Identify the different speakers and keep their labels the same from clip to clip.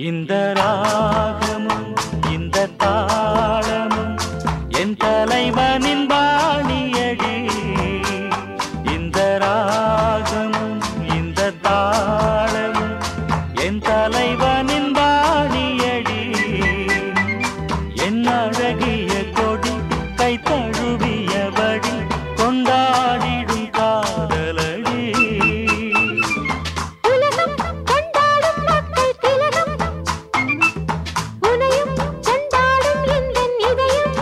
Speaker 1: இந்த ராகமும் இந்த தாளமும் என் தலைவனின் பாணியடி இந்த ராகமும் இந்த தாளமும் என் தலைவனின் பாணியடி என் அழகிய கொடி கை தழுவியபடி கொண்டாடிடும் காதலடி
Speaker 2: உலகம் கொண்டாடும் மக்கள் திலகம் உனையும் கொண்டாடும் எந்தன் இதயம்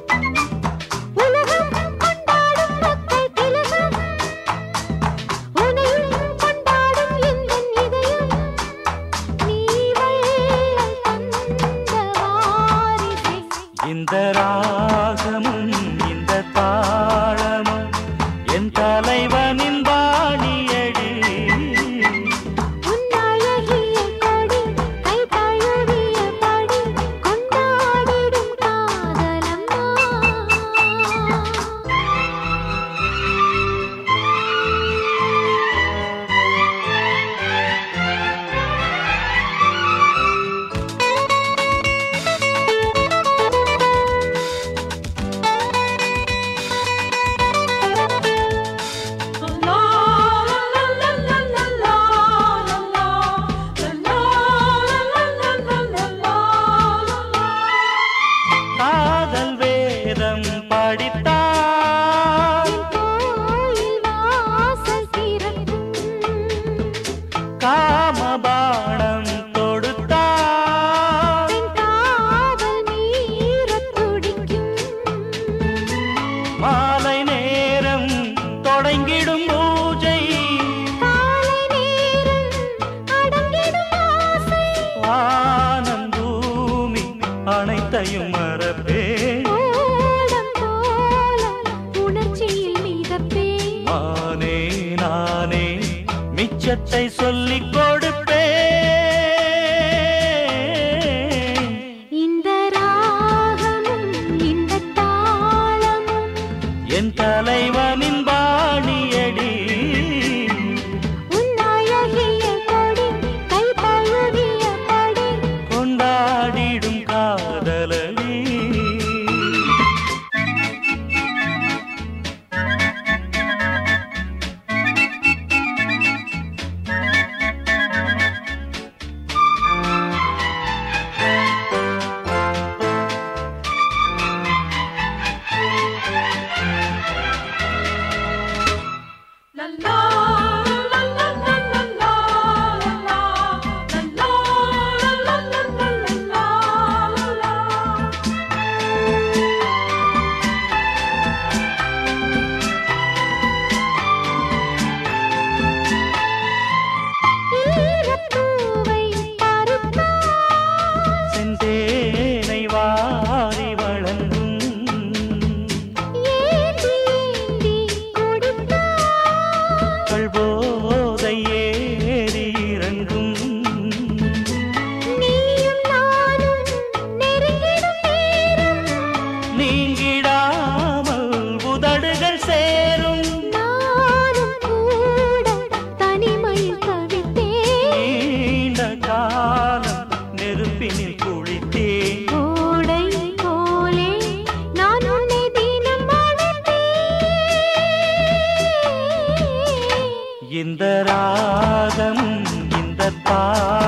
Speaker 2: உலகம் கொண்டாடும் மக்கள் திலகம் உனையும் கொண்டாடும் எந்தன் இதயம் நீ வள்ளல் தந்த வாரிசே
Speaker 1: இந்த ராகமும் இந்த தாளமும் என் தலைவனின் பாணியடி
Speaker 2: உன் அழகிய கொடி கை தழுவியபடி கொண்டாடிடும் காதலம்மா
Speaker 1: காதல் வேதம் படித்தால்
Speaker 2: கோயில் வாசல் திறக்கும்
Speaker 1: காமபாணம் தொடுத்தால்
Speaker 2: பெண் காதல் மீறத் துடிக்கும்
Speaker 1: மாலை நேரம் தொடங்கிடும் பூஜை
Speaker 2: காலை நேரம் அடங்கிடும் ஆசை
Speaker 1: வானம் பூமி அனைத்தையும் மறப்பேன்
Speaker 2: ஓடம் போல உணர்ச்சியில் மிதப்பேன்
Speaker 1: நானே நானே மிச்சத்தை சொல்லிக் கொடுப்பேன்
Speaker 2: இந்த ராகமும் இந்த தாளமும்
Speaker 1: என் தலைவனின் பாணியடி
Speaker 2: உன் அழகிய கொடி கை தழுவியபடி
Speaker 1: கொண்டாடிடும் காதலடி
Speaker 2: ஈரப்பூவை பறித்தால்
Speaker 1: செந்தேனை வாரி வழங்கும்
Speaker 2: ஏந்தி ஏந்தி குடித்தால்
Speaker 1: கள்போதை ஏறி இறங்கும்
Speaker 2: நீயும் நானும் நெருங்கிடும் நேரம்
Speaker 1: நீங்கிடாமல் உதடுகள் சேரும்
Speaker 2: நானும் கூட தனிமையில் தவித்தேன்
Speaker 1: நீண்ட காலம் நெருப்பினில் குளித்தேன்
Speaker 2: கோடை போலே நான் உன்னை தினம் அழைத்தேன்
Speaker 1: இந்த ராகம் இந்த தா